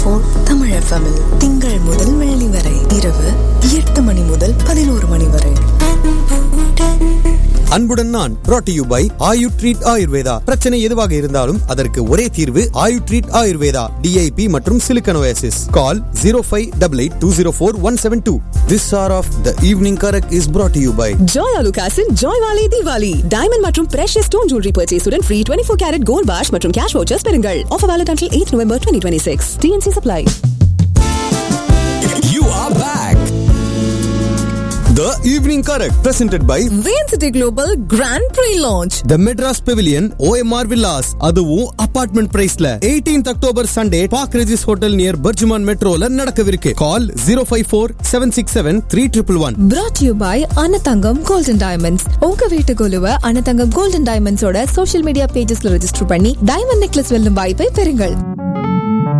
Four Tamil எஃப்எம்மில் திங்கள் முதல் வெள்ளி வரை இரவு எட்டு மணி முதல் பதினோரு மணி வரை அன்புடன் நான் brought to you by Ayu treat Ayurveda பிரச்சனை எதுவாக இருந்தாலும் அதற்கு ஒரே தீர்வு ஆயு ட்ரீட் ஆயுர்வேதா டிஐபி மற்றும் சிலிக்கனோசிஸ் call zero five double eight two zero four one seven two this hour of the evening correct is brought to you by Joy அலுகாஸின் ஜாய் வாலி தீபாவளி டைமண்ட் மற்றும் பிரஷியஸ் ஸ்டோன் ஜுவல்லரி பர்ச்சேஸுடன் free twenty four carat gold பாஷ் மற்றும் cash vouchers பெறுங்கள் offer valid until eight November twenty twenty six DNC supply You are back. The evening correct presented by Vancity global grand pre launch The Madras Pavilion OMR Villas அதுவும் apartment பிரைஸ்ல 18th October Sunday park Regis hotel near Burjuman மெட்ரோல நடக்கவிருக்கு call zero five four seven six seven three triple one brought you by Anathangam golden diamonds உங்க வீட்டு குழுவை அனதங்கம் கோல்டன் டைமண்ட்ஸோட social media பேஜஸ்ல ரெஜிஸ்டர் பண்ணி டைமண்ட் நெக்லஸ் வெல்லும் வாய்ப்பை பெறுங்கள்